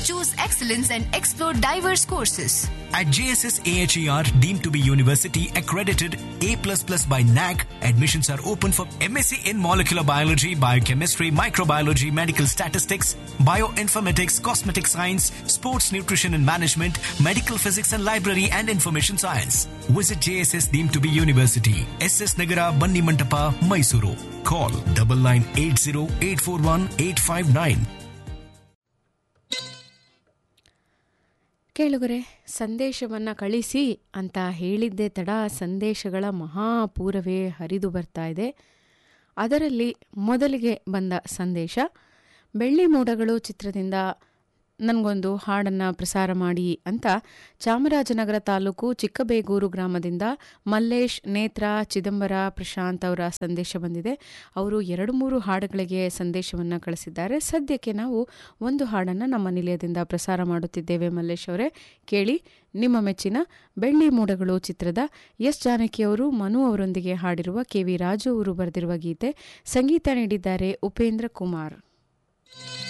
Choose excellence and explore diverse courses. At JSS AHER, deemed to be university accredited A++ by NAC, admissions are open for MSc in molecular biology, biochemistry, microbiology, medical statistics, bioinformatics, cosmetic science, sports nutrition and management, medical physics and library and information science. Visit JSS deemed to be university, SS Nagara, Banni Mantapa, Mysuru. Call double nine eight zero eight four one eight five nine. ಕೇಳುಗರೆ ಸಂದೇಶವನ್ನು ಕಳಿಸಿ ಅಂತ ಹೇಳಿದ್ದೇ ತಡ ಸಂದೇಶಗಳ ಮಹಾಪೂರವೇ ಹರಿದು ಬರ್ತಾ ಇದೆ ಅದರಲ್ಲಿ ಮೊದಲಿಗೆ ಬಂದ ಸಂದೇಶ ಬೆಳ್ಳಿ ಮೋಡಗಳು ಚಿತ್ರದಿಂದ ನನಗೊಂದು ಹಾಡನ್ನು ಪ್ರಸಾರ ಮಾಡಿ ಅಂತ ಚಾಮರಾಜನಗರ ತಾಲೂಕು ಚಿಕ್ಕಬೇಗೂರು ಗ್ರಾಮದಿಂದ ಮಲ್ಲೇಶ್ ನೇತ್ರ ಚಿದಂಬರ ಪ್ರಶಾಂತ್ ಅವರ ಸಂದೇಶ ಬಂದಿದೆ ಅವರು ಎರಡು ಮೂರು ಹಾಡುಗಳಿಗೆ ಸಂದೇಶವನ್ನು ಕಳಿಸಿದ್ದಾರೆ ಸದ್ಯಕ್ಕೆ ನಾವು ಒಂದು ಹಾಡನ್ನು ನಮ್ಮ ನಿಲಯದಿಂದ ಪ್ರಸಾರ ಮಾಡುತ್ತಿದ್ದೇವೆ ಮಲ್ಲೇಶ್ ಅವರೇ ಕೇಳಿ ನಿಮ್ಮ ಮೆಚ್ಚಿನ ಬೆಳ್ಳಿ ಮೋಡಗಳು ಚಿತ್ರದ ಎಸ್ ಜಾನಕಿಯವರು ಮನು ಅವರೊಂದಿಗೆ ಹಾಡಿರುವ ಕೆ ವಿ ರಾಜು ಅವರು ಬರೆದಿರುವ ಗೀತೆ ಸಂಗೀತ ನೀಡಿದ್ದಾರೆ ಉಪೇಂದ್ರ ಕುಮಾರ್